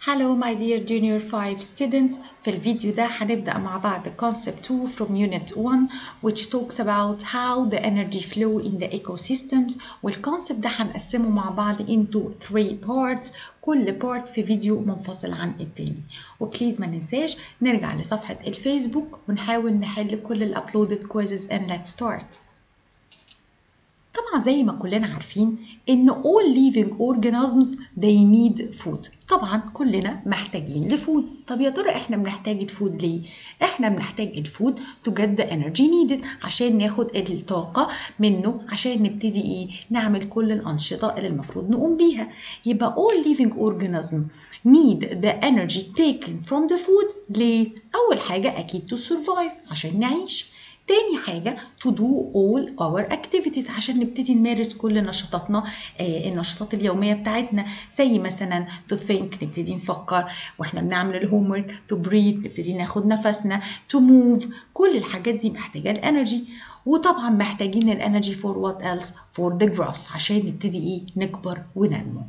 Hello my dear junior 5 students في الفيديو ده هنبدأ مع بعض concept 2 from unit 1 which talks about how the energy flow in the ecosystems والconcept ده هنقسمه مع بعض into three parts كل part في فيديو منفصل عن التاني وبليز ما ننساش نرجع لصفحة الفيسبوك ونحاول نحل كل الابلودed quizzes and let's start طبعا زي ما كلنا عارفين ان all living organisms they need food طبعا كلنا محتاجين لفود طب يا ترى احنا بنحتاج الفود ليه احنا بنحتاج الفود to get the energy needed عشان ناخد الطاقة منه عشان نبتدي ايه نعمل كل الأنشطة اللي المفروض نقوم بيها يبقى all living organism need the energy taken from the food ليه أول حاجة أكيد to survive عشان نعيش تاني حاجة to do all our activities عشان نبتدي نمارس كل نشاطاتنا آه النشاطات اليومية بتاعتنا زي مثلا to think نبتدي نفكر واحنا بنعمل الهوم ورك to breathe نبتدي ناخد نفسنا to move كل الحاجات دي محتاجة الانرجي وطبعا محتاجين الانرجي for what else for the growth عشان نبتدي ايه نكبر وننمو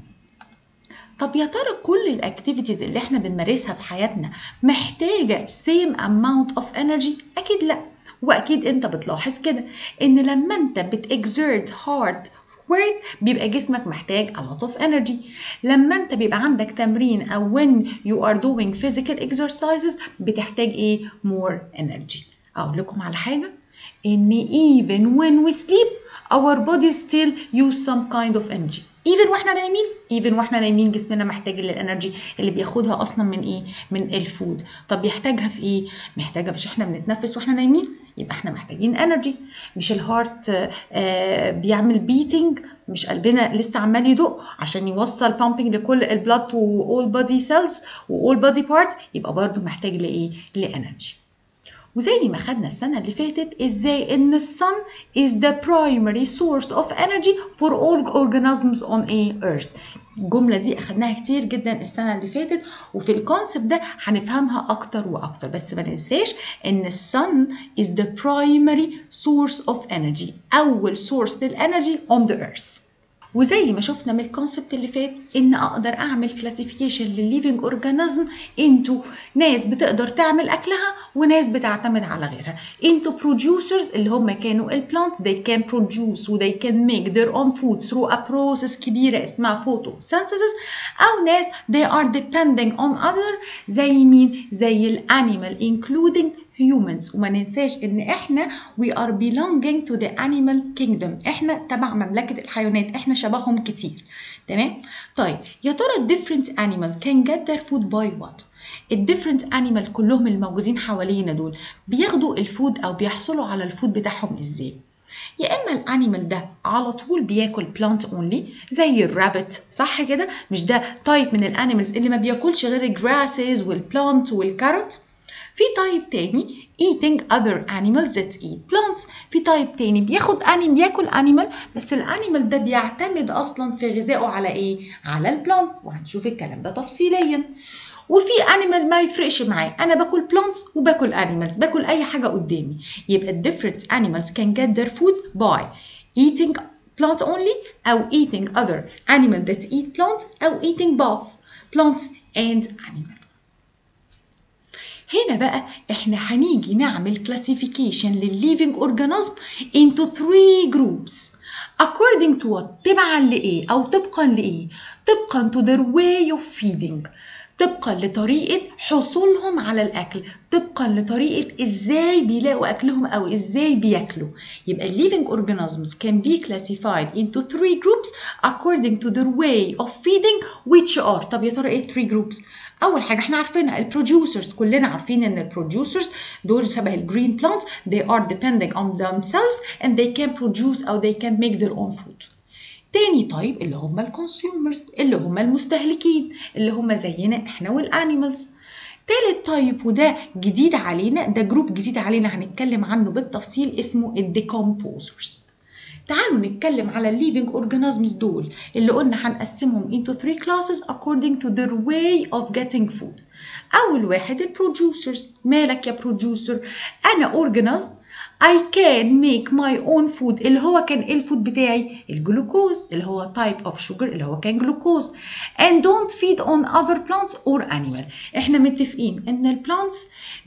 طب يا ترى كل الاكتيفيتيز اللي احنا بنمارسها في حياتنا محتاجة same amount of energy اكيد لا واكيد انت بتلاحظ كده ان لما انت بتexert hard work بيبقى جسمك محتاج a lot of energy لما انت بيبقى عندك تمرين او when you are doing physical exercises بتحتاج ايه more energy اقول لكم على حاجه ان even when we sleep our body still use some kind of energy even واحنا نايمين even واحنا نايمين جسمنا محتاج للانرجي اللي بياخدها اصلا من ايه من الفود طب يحتاجها في ايه محتاجها مش احنا بنتنفس واحنا نايمين يبقى احنا محتاجين انرجي مش الهارت آه بيعمل بيتنج مش قلبنا لسه عمال يدق عشان يوصل بامبنج لكل البلاد تو اول بودي سيلز واول بودي بارتس يبقى برضو محتاج لايه لانرجي وزي ما خدنا السنة اللي فاتت ازاي ان السن is the primary source of energy for all organisms on a earth الجملة دي أخدناها كتير جدا السنة اللي فاتت وفي الكونسبت ده هنفهمها أكتر وأكتر بس ما ننساش إن السن is the primary source of energy أول source للانرجي on the earth وزي ما شفنا من الكونسبت اللي فات ان اقدر اعمل كلاسيفيكيشن للليفنج اورجانيزم انتو ناس بتقدر تعمل اكلها وناس بتعتمد على غيرها انتو producers اللي هم كانوا البلانت they can produce و they can make their own food through a process كبيره اسمها photosynthesis او ناس they are depending on other زي مين زي الانيمال including humans وما ننساش ان احنا we are belonging to the animal kingdom احنا تبع مملكة الحيوانات احنا شبههم كتير تمام طيب يا ترى different animal can get their food by what الديفرنت انيمال كلهم الموجودين حوالينا دول بياخدوا الفود او بيحصلوا على الفود بتاعهم ازاي يا اما الانيمال ده على طول بياكل بلانت اونلي زي الرابت صح كده مش ده تايب من الانيمالز اللي ما بياكلش غير الجراسز والبلانت والكاروت في تايب تاني eating other animals that eat plants في تايب تاني بياخد انيم بياكل انيمال بس الانيمال ده بيعتمد اصلا في غذائه على ايه على البلانت وهنشوف الكلام ده تفصيليا وفي انيمال ما يفرقش معاه انا باكل بلانتس وباكل انيمالز باكل اي حاجه قدامي يبقى different animals can get their food by eating plant only او eating other animal that eat plant او eating both plants and animal هنا بقى احنا هنيجي نعمل كلاسيفيكيشن للليفنج اورجانيزم into three groups according to what تبعا لايه او طبقا لايه طبقا to their way of feeding طبقا لطريقة حصولهم على الأكل طبقا لطريقة إزاي بيلاقوا أكلهم أو إزاي بياكلوا يبقى living organisms can be classified into three groups according to their way of feeding which are طب يا ترى إيه three groups أول حاجة إحنا عارفينها البروديوسرز كلنا عارفين إن البروديوسرز دول شبه الجرين بلانت they are depending on themselves and they can produce أو they can make their own food تاني طيب اللي هم الكونسيومرز اللي هم المستهلكين اللي هم زينا احنا والانيمالز تالت طيب وده جديد علينا ده جروب جديد علينا هنتكلم عنه بالتفصيل اسمه الديكومبوزرز تعالوا نتكلم على الليفنج اورجانيزمز دول اللي قلنا هنقسمهم into three classes according to their way of getting food اول واحد البروديوسرز مالك يا بروديوسر انا اورجانيزم I can make my own food اللي هو كان ايه الفود بتاعي الجلوكوز اللي هو type of sugar اللي هو كان جلوكوز and don't feed on other plants or animal احنا متفقين ان البلانتس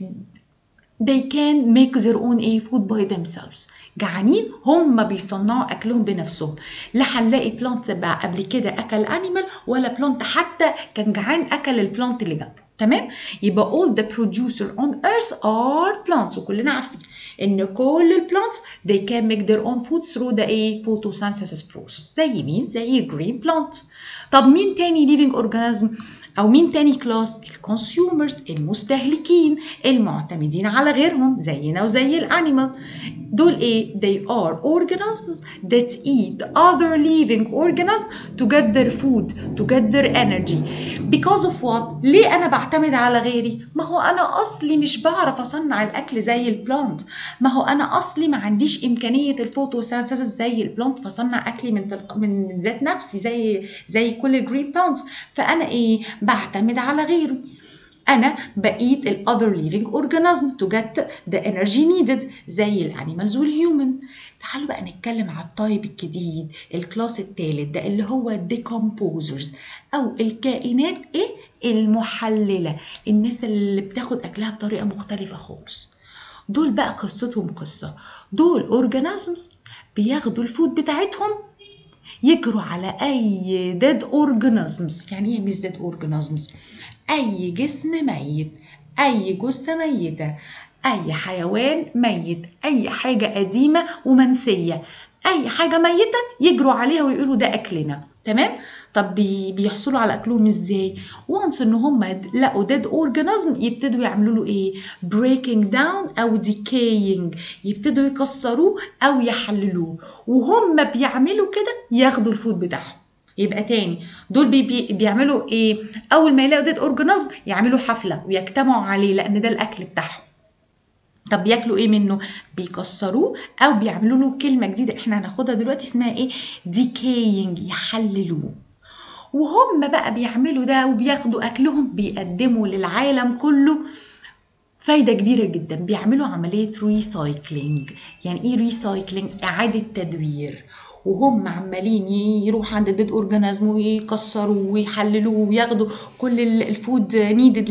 they can make their own a food by themselves جعانين هم بيصنعوا اكلهم بنفسهم لا هنلاقي بلانت بقى قبل كده اكل انيمال ولا بلانت حتى كان جعان اكل البلانت اللي جنبه تمام يبقى all the producer on earth are plants وكلنا عارفين ان كل البلانتس they can make their own food through the a photosynthesis process زي مين زي green plant طب مين تاني living organism او مين تاني كلاس الكونسيومرز المستهلكين المعتمدين على غيرهم زينا وزي الانيمال دول ايه they are organisms that eat other living organisms to get their food to get their energy because of what ليه انا بعتمد على غيري ما هو انا اصلي مش بعرف اصنع الاكل زي البلانت ما هو انا اصلي ما عنديش امكانيه الفوتوسينثيسيس زي البلانت فاصنع اكلي من تلق... من من ذات نفسي زي زي كل الجرين بلانتس فانا ايه بعتمد على غيره انا بقيت ال other living organism to get the energy needed زي الانيمالز والهيومن تعالوا بقى نتكلم على الطيب الجديد الكلاس الثالث ده اللي هو decomposers او الكائنات ايه المحلله الناس اللي بتاخد اكلها بطريقه مختلفه خالص دول بقى قصتهم قصه دول اورجانيزمز بياخدوا الفود بتاعتهم يجروا على اي dead organisms يعني ايه مش dead organisms اي جسم ميت اي جثه ميته اي حيوان ميت اي حاجه قديمه ومنسيه اي حاجه ميته يجروا عليها ويقولوا ده اكلنا تمام طب بيحصلوا على اكلهم ازاي وانس ان هم لقوا ديد اورجانيزم يبتدوا يعملوا له ايه بريكنج داون او ديكاينج يبتدوا يكسروه او يحللوه وهم بيعملوا كده ياخدوا الفود بتاعهم يبقى تاني دول بي بي بيعملوا ايه اول ما يلاقوا ديد اورجانيزم يعملوا حفله ويجتمعوا عليه لان ده الاكل بتاعهم طب بياكلوا ايه منه بيكسروه او بيعملوا له كلمه جديده احنا هناخدها دلوقتي اسمها ايه ديكاينج يحللوه وهم بقى بيعملوا ده وبياخدوا اكلهم بيقدموا للعالم كله فايده كبيره جدا بيعملوا عمليه ريسايكلينج يعني ايه ريسايكلينج اعاده تدوير وهم عمالين يروح عند الديد اورجانيزم ويكسروا ويحللوا وياخدوا كل الفود نيدد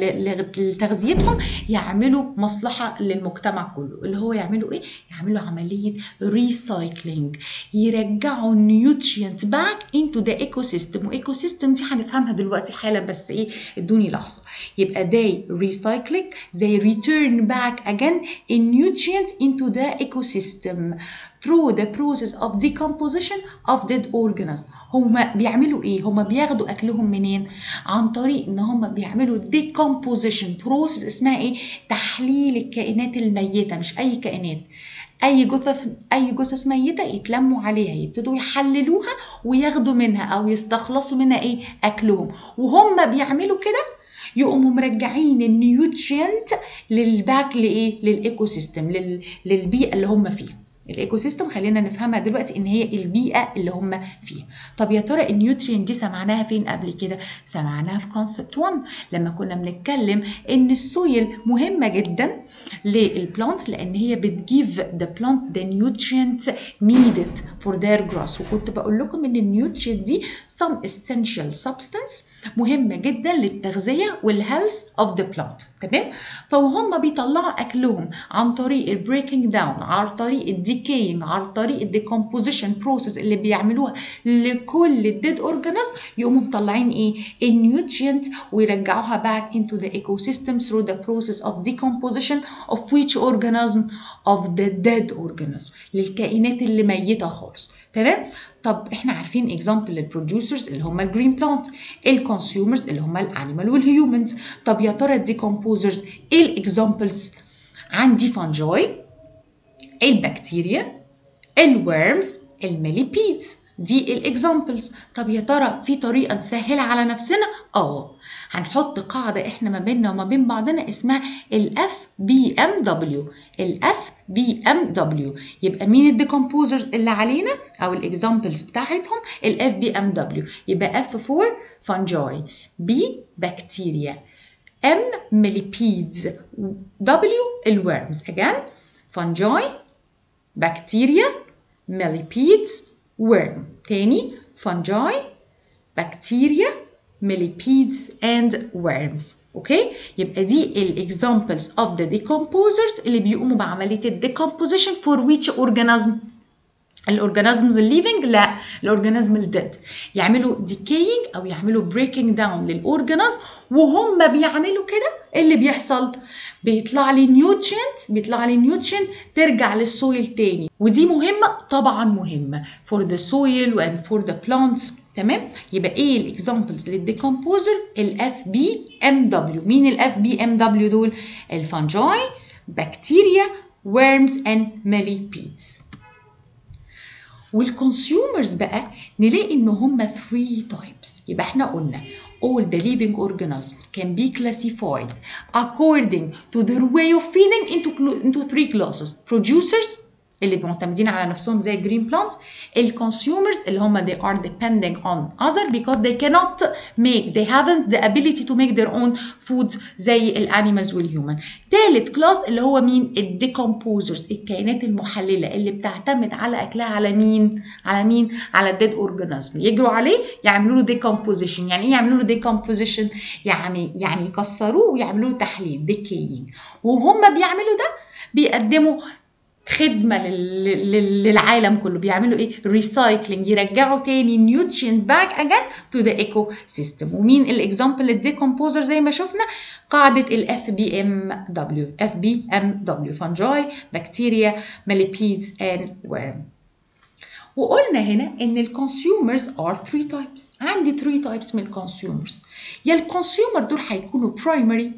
لتغذيتهم يعملوا مصلحه للمجتمع كله اللي هو يعملوا ايه يعملوا عمليه ريسايكلينج يرجعوا النيوترينت باك انتو ذا ايكو سيستم وايكو سيستم دي هنفهمها دلوقتي حالا بس ايه ادوني لحظه يبقى they recycling they return back again a nutrient into the ecosystem through the process of decomposition of dead organism هما بيعملوا ايه هما بياخدوا اكلهم منين عن طريق ان هما بيعملوا decomposition process اسمها ايه تحليل الكائنات الميته مش اي كائنات اي جثث اي جثث ميته يتلموا عليها يبتدوا يحللوها وياخدوا منها او يستخلصوا منها ايه اكلهم وهم بيعملوا كده يقوموا مرجعين النيوترينت للباك لايه للايكو سيستم لل... للبيئه اللي هم فيها الايكو سيستم خلينا نفهمها دلوقتي ان هي البيئه اللي هم فيها طب يا ترى النيوترينت دي سمعناها فين قبل كده سمعناها في كونسبت 1 لما كنا بنتكلم ان السويل مهمه جدا للبلانت لان هي بتجيف ذا بلانت ذا نيوترينت needed for their growth وكنت بقول لكم ان النيوترينت دي some essential substance مهمه جدا للتغذيه والهيلث اوف ذا بلانت تمام فوهم بيطلعوا اكلهم عن طريق البريكنج داون عن طريق الديكينج عن طريق الديكومبوزيشن بروسيس اللي بيعملوها لكل الديد اورجانيزم يقوموا مطلعين ايه النيوترينت ويرجعوها باك into the ecosystem through the process of decomposition of which organism of the dead organism للكائنات اللي ميته خالص تمام طب احنا عارفين اكزامبل للبروديوسرز اللي هم الجرين بلانت الكونسيومرز اللي هم الانيمال والهيومنز طب يا ترى الديكومبوزرز ايه الاكزامبلز عندي فانجاي البكتيريا الورمز الميليبيدز دي الاكزامبلز طب يا ترى في طريقه نسهلها على نفسنا اه هنحط قاعده احنا ما بيننا وما بين بعضنا اسمها الاف بي ام دبليو الاف بي ام دبليو يبقى مين الديكومبوزرز اللي علينا او الاكزامبلز بتاعتهم الاف بي ام دبليو يبقى اف فور فانجاي بي بكتيريا ام ميليبيدز دبليو الورمز again fungi bacteria millipedes worm تاني fungi bacteria millipedes and worms اوكي يبقى دي الاكزامبلز of the decomposers اللي بيقوموا بعمليه الديكomposition for which organism الاورجانيزمز الليفنج لا الاورجانيزم الديد يعملوا ديكينج او يعملوا بريكنج داون للاورجانيزم وهم بيعملوا كده اللي بيحصل بيطلع لي نيوترينت بيطلع لي نيوترينت ترجع للسويل تاني ودي مهمه طبعا مهمه for the soil and for the plants تمام يبقى ايه الاكزامبلز للديكومبوزر الاف بي ام دبليو مين الاف بي ام دبليو دول الفانجاي بكتيريا worms and millipedes والكونسيومرز بقى نلاقي ان هم 3 types يبقى احنا قلنا all the living organisms can be classified according to their way of feeding into into three classes producers اللي معتمدين على نفسهم زي green plants الكونسيومرز اللي هم they are depending on other because they cannot make they haven't the ability to make their own foods زي الانيمالز والهيومن تالت كلاس اللي هو مين الديكومبوزرز الكائنات المحلله اللي بتعتمد على اكلها على مين على مين على الديد اورجانيزم يجروا عليه يعملوا له ديكومبوزيشن يعني ايه يعملوا له ديكومبوزيشن يعني يعني يكسروه ويعملوا له تحليل ديكينج وهم بيعملوا ده بيقدموا خدمه للعالم كله بيعملوا ايه ريسايكلينج يرجعوا تاني نيوترينت باك اجين تو ذا ايكو سيستم ومين الاكزامبل للديكومبوزر زي ما شفنا قاعده الاف بي ام دبليو اف بي ام دبليو فانجاي بكتيريا ماليبيدز اند ورم وقلنا هنا ان الكونسيومرز ار 3 تايبس عندي 3 تايبس من الكونسيومرز يا الكونسيومر دول هيكونوا برايمري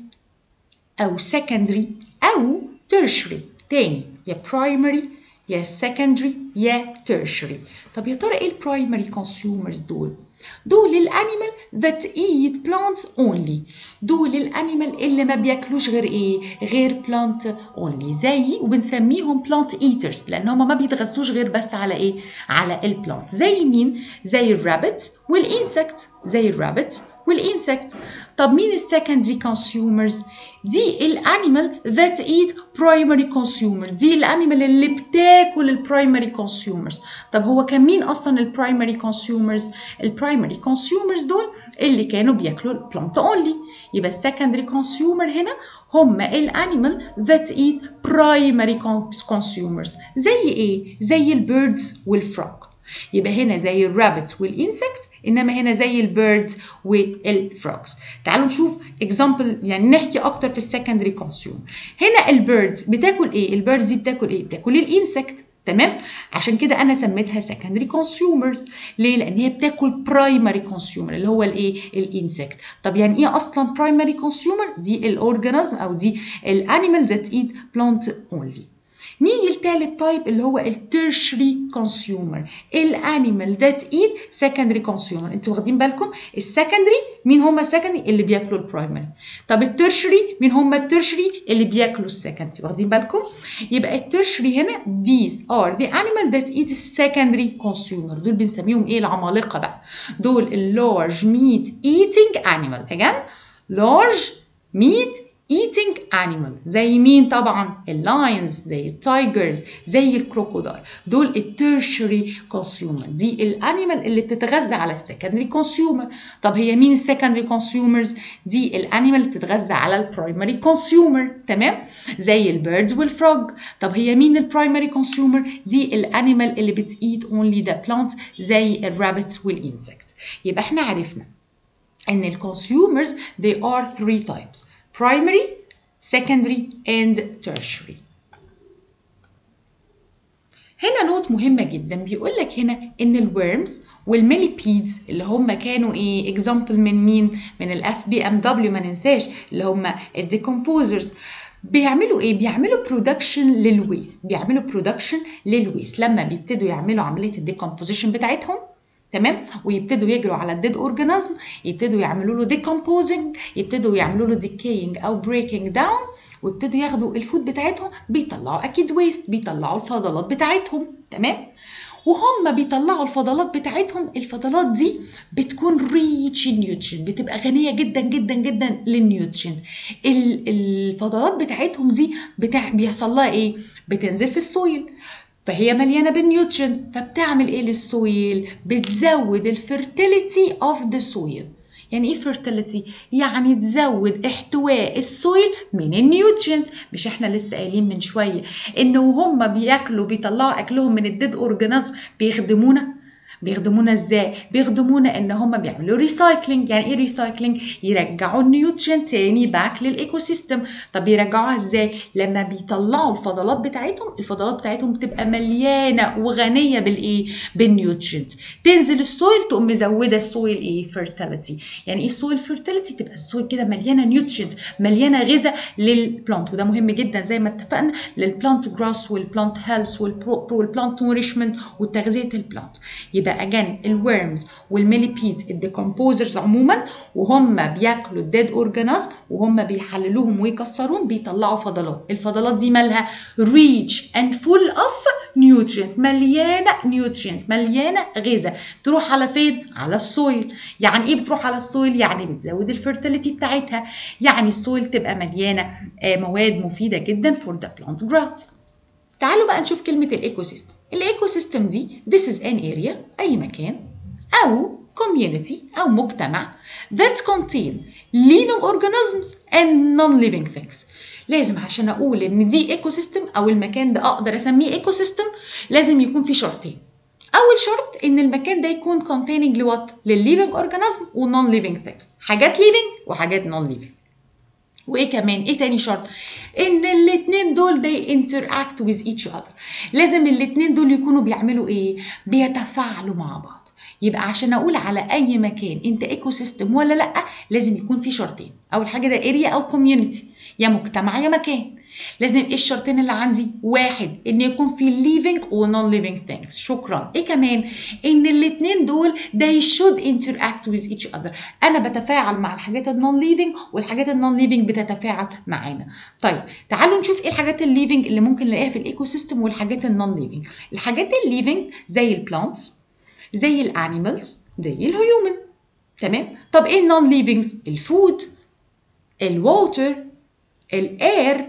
او سكندري او تيرشري تاني يا primary يا secondary يا tertiary طب يا ترى ايه البرايمري consumers دول دول الانيمال that eat plants only دول الانيمال اللي ما بياكلوش غير ايه غير plant only زي وبنسميهم plant eaters لان هم ما بيتغذوش غير بس على ايه على البلانت زي مين زي الرابت والانسكت زي الرابت والانسكت طب مين السكندري consumers دي الانيمال that eat primary consumers دي الانيمال اللي بتاكل البرايمري consumers طب هو كان مين اصلا البرايمري consumers البرايمري consumers دول اللي كانوا بياكلوا البلانت اونلي يبقى السكندري consumer هنا هم الانيمال that eat primary consumers زي ايه زي البيردز والفروغ يبقى هنا زي الرابت والانسكت انما هنا زي البيردز والفروجز تعالوا نشوف اكزامبل يعني نحكي اكتر في السكندري كونسيوم هنا البيردز بتاكل ايه البيردز دي بتاكل ايه بتاكل الانسكت تمام عشان كده انا سميتها سكندري كونسيومرز ليه لان هي بتاكل برايمري كونسيومر اللي هو الايه الانسكت طب يعني ايه اصلا برايمري كونسيومر دي الاورجانيزم او دي الانيمال ذات ايت بلانت اونلي مين التالت تايب اللي هو التيرشري كونسيومر الانيمال ذات ايت سكندري كونسيومر انتوا واخدين بالكم السكندري مين هم السكندري اللي بياكلوا البرايمري طب التيرشري مين هم التيرشري اللي بياكلوا السكندري واخدين بالكم يبقى التيرشري هنا these are the animal that eat secondary consumer دول بنسميهم ايه العمالقه بقى دول اللارج ميت eating animal again large meat eating animals زي مين طبعا اللاينز زي التايجرز زي الكروكودايل دول التيرشري كونسيومر دي الانيمال اللي بتتغذى على السكندري كونسيومر طب هي مين السكندري كونسيومرز دي الانيمال اللي بتتغذى على البرايمري كونسيومر تمام زي البيردز والفروج طب هي مين البرايمري كونسيومر دي الانيمال اللي بتايت اونلي ذا بلانت زي الرابتس والانسكت يبقى احنا عرفنا ان الكونسيومرز they are three types primary, secondary and tertiary. هنا نوت مهمة جدا بيقول لك هنا إن الورمز والميليبيدز اللي هم كانوا إيه اكزامبل من مين؟ من الاف بي ام دبليو ما ننساش اللي هم الديكومبوزرز بيعملوا ايه بيعملوا برودكشن للويست بيعملوا برودكشن للويست لما بيبتدوا يعملوا عمليه الديكومبوزيشن بتاعتهم تمام ويبتدوا يجروا على الديد اورجانيزم يبتدوا يعملوا له ديكومبوزنج يبتدوا يعملوا له ديكينج او بريكنج داون ويبتدوا ياخدوا الفود بتاعتهم بيطلعوا اكيد ويست بيطلعوا الفضلات بتاعتهم تمام وهم بيطلعوا الفضلات بتاعتهم الفضلات دي بتكون ريتش نيوترين بتبقى غنية جدا جدا جدا للنيوترين الفضلات بتاعتهم دي بتاع بيحصل لها ايه بتنزل في السويل فهي مليانة بالنيوترين فبتعمل ايه للسويل بتزود الفيرتيليتي اوف ذا سويل يعني ايه فيرتيليتي يعني تزود احتواء السويل من النيوترينت مش احنا لسه قايلين من شويه ان وهم بياكلوا بيطلعوا اكلهم من الديد اورجانيزم بيخدمونا بيخدمونا ازاي بيخدمونا ان هم بيعملوا ريسايكلينج يعني ايه ريسايكلينج يرجعوا النيوترينت تاني باك للايكو سيستم طب يرجعوها ازاي لما بيطلعوا الفضلات بتاعتهم الفضلات بتاعتهم بتبقى مليانه وغنيه بالايه بالنيوترينت تنزل السويل تقوم مزوده السويل ايه فيرتيليتي يعني ايه السويل فيرتيليتي تبقى السويل كده مليانه نيوترينت مليانه غذاء للبلانت وده مهم جدا زي ما اتفقنا للبلانت جراس والبلانت هيلث والبلانت نوريشمنت وتغذيه البلانت يبقى اجان الورمز والميليبيدز الديكومبوزرز عموما وهم بياكلوا الديد اورجانيزم وهم بيحللوهم ويكسروهم بيطلعوا فضلات الفضلات دي مالها ريتش اند فول اوف نيوترينت مليانه نيوترينت مليانه غذاء تروح على فين على السويل يعني ايه بتروح على السويل يعني بتزود الفيرتيليتي بتاعتها يعني السويل تبقى مليانه مواد مفيده جدا فور ذا بلانت جروث تعالوا بقى نشوف كلمه الايكو سيستم الايكو سيستم دي this is an area اي مكان او community او مجتمع that contain living organisms and non-living things لازم عشان اقول ان دي ايكو سيستم او المكان ده اقدر اسميه ايكو سيستم لازم يكون في شرطين اول شرط ان المكان ده يكون containing لوات للليفنج اورجانيزم ونون ليفنج things حاجات living وحاجات non living وايه كمان ايه تاني شرط ان الاتنين دول they interact with each other لازم الاتنين دول يكونوا بيعملوا ايه بيتفاعلوا مع بعض يبقى عشان اقول على اي مكان انت ايكو سيستم ولا لا لازم يكون في شرطين اول حاجه ده اريا او كوميونتي يا مجتمع يا مكان لازم ايه الشرطين اللي عندي واحد ان يكون في living و non living things شكرا ايه كمان ان الاتنين دول they should interact with each other انا بتفاعل مع الحاجات النون living والحاجات النون living بتتفاعل معانا طيب تعالوا نشوف ايه الحاجات الليفنج اللي ممكن نلاقيها في الايكو سيستم والحاجات النون living الحاجات الليفنج زي البلانتس زي الانيمالز زي الهيومن تمام طب ايه النون ليفنجز الفود الووتر الاير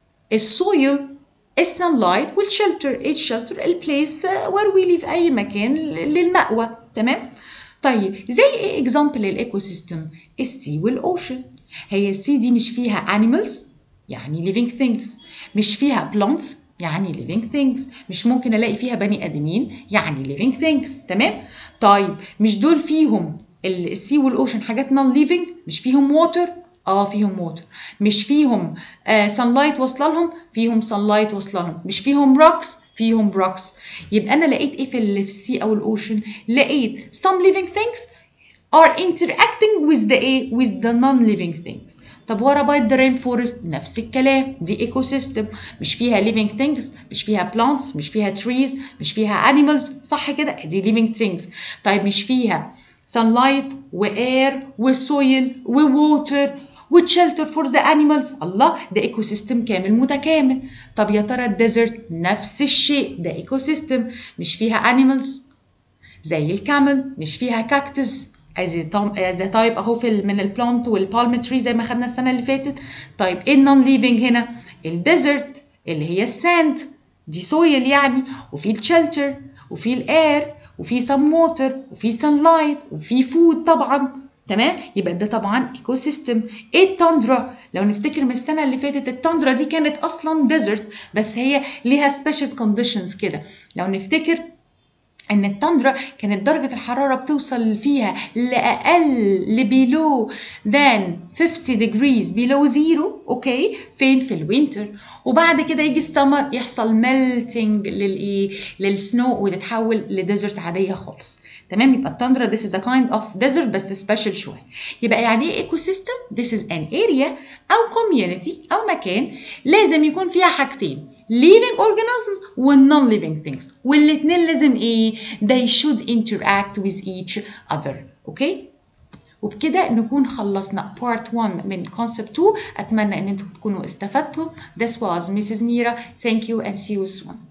السويل السانلايت والشلتر ايه الشلتر البليس وير وي ليف اي مكان للمأوى تمام طيب زي ايه اكزامبل للايكو سيستم السي والاوشن هي السي دي مش فيها انيمالز يعني living things مش فيها plants يعني living things مش ممكن الاقي فيها بني ادمين يعني living things تمام طيب مش دول فيهم السي والاوشن حاجات نون living مش فيهم ووتر اه فيهم ووتر مش فيهم سان لايت واصله لهم فيهم سان لايت واصله لهم مش فيهم روكس فيهم روكس يبقى انا لقيت ايه في السي او الاوشن لقيت some living things are interacting with the ايه with the non-living things طب what about the rainforest نفس الكلام دي ايكو سيستم مش فيها living things مش فيها plants مش فيها trees مش فيها animals صح كده دي living things طيب مش فيها sunlight واير وسويل وووتر وتشلتر فور ذا انيمالز الله ده ايكو سيستم كامل متكامل طب يا ترى الديزرت نفس الشيء ده ايكو سيستم مش فيها انيمالز زي الكامل مش فيها كاكتس از از تايب اهو في من البلانت والبالم تري زي ما خدنا السنه اللي فاتت طيب ايه النون ليفنج هنا الديزرت اللي هي الساند دي سويل يعني وفي الشلتر وفي الاير وفي سم ووتر وفي سان لايت وفي فود طبعا تمام يبقى ده طبعا ايكو سيستم ايه التندرا لو نفتكر من السنه اللي فاتت التندرا دي كانت اصلا ديزرت بس هي ليها سبيشال كونديشنز كده لو نفتكر ان التندرا كانت درجة الحرارة بتوصل فيها لأقل لبيلو than 50 degrees below zero اوكي فين في الوينتر وبعد كده يجي السمر يحصل ميلتنج للايه للسنو وتتحول لديزرت عادية خالص تمام يبقى التندرا this is a kind of desert بس سبيشال شوية يبقى يعني ايه ايكو سيستم this is an area او community او مكان لازم يكون فيها حاجتين living organisms و non living things والاتنين لازم ايه they should interact with each other اوكي وبكده نكون خلصنا part 1 من concept 2 اتمنى ان انتم تكونوا استفدتم this was Mrs. Mira thank you and see you soon